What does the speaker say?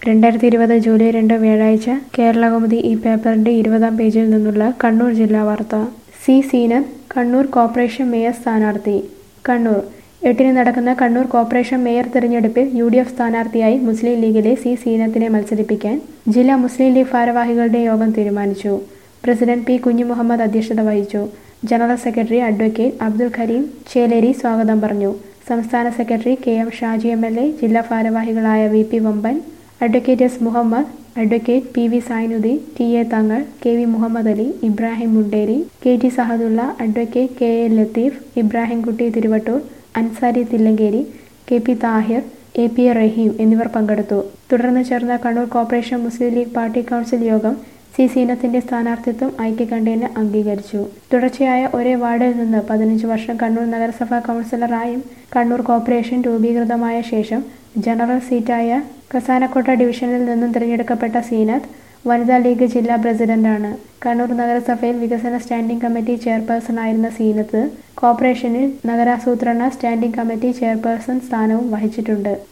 രണ്ടായിരത്തി ഇരുപത് ജൂലൈ രണ്ട് വ്യാഴാഴ്ച കേരളകൗമുദി ഈ പേപ്പറിന്റെ ഇരുപതാം പേജിൽ നിന്നുള്ള കണ്ണൂർ ജില്ലാ വാർത്ത C Seenath Kannur corporation mayor സ്ഥാനാർത്ഥി കണ്ണൂർ എട്ടിന് നടക്കുന്ന കണ്ണൂർ കോർപ്പറേഷൻ മേയർ തെരഞ്ഞെടുപ്പിൽ യു ഡി എഫ് സ്ഥാനാർത്ഥിയായി മുസ്ലിം ലീഗിലെ സി സീനത്തിനെ മത്സരിപ്പിക്കാൻ ജില്ലാ മുസ്ലിം ലീഗ് ഭാരവാഹികളുടെ യോഗം തീരുമാനിച്ചു പ്രസിഡന്റ് പി കുഞ്ഞുമുഹമ്മദ് അധ്യക്ഷത വഹിച്ചു general secretary advocate Abdul Kareem Cheleri സ്വാഗതം പറഞ്ഞു സംസ്ഥാന secretary K M Shaji M L A ജില്ലാ ഭാരവാഹികളായ V P Vamban advocate S Muhammed advocate P V Zainuddin T A Thangal K V Muhammed Ali Ibrahim Munderi K T Sahadulla advocate K A Latheef Ibrahimkutty Thiruvattoor Ansari Thillankeri K P Thahir A P A Raheem എന്നിവർ പങ്കെടുത്തു തുടർന്ന് ചേർന്ന Kannur corporation Muslim League party council യോഗം C സീനത്തിന്റെ സ്ഥാനാർത്ഥിത്വം ഐക്യകണ്ഠേന അംഗീകരിച്ചു തുടർച്ചയായ ഒരേ വാർഡിൽ നിന്ന് പതിനഞ്ച് വർഷം കണ്ണൂർ നഗരസഭാ കൗൺസിലറായും കണ്ണൂർ കോർപ്പറേഷൻ രൂപീകൃതമായ ശേഷം ജനറൽ സീറ്റായ കസാനക്കോട്ട ഡിവിഷനിൽ നിന്നും തിരഞ്ഞെടുക്കപ്പെട്ട സീനത്ത് വനിതാ ലീഗ് ജില്ലാ പ്രസിഡന്റാണ് കണ്ണൂർ നഗരസഭയിൽ വികസന സ്റ്റാൻഡിംഗ് കമ്മിറ്റി ചെയർപേഴ്സൺ ആയിരുന്ന സീനത്ത് കോർപ്പറേഷനിൽ നഗരാസൂത്രണ സ്റ്റാൻഡിംഗ് കമ്മിറ്റി ചെയർപേഴ്സൺ സ്ഥാനവും വഹിച്ചിട്ടുണ്ട്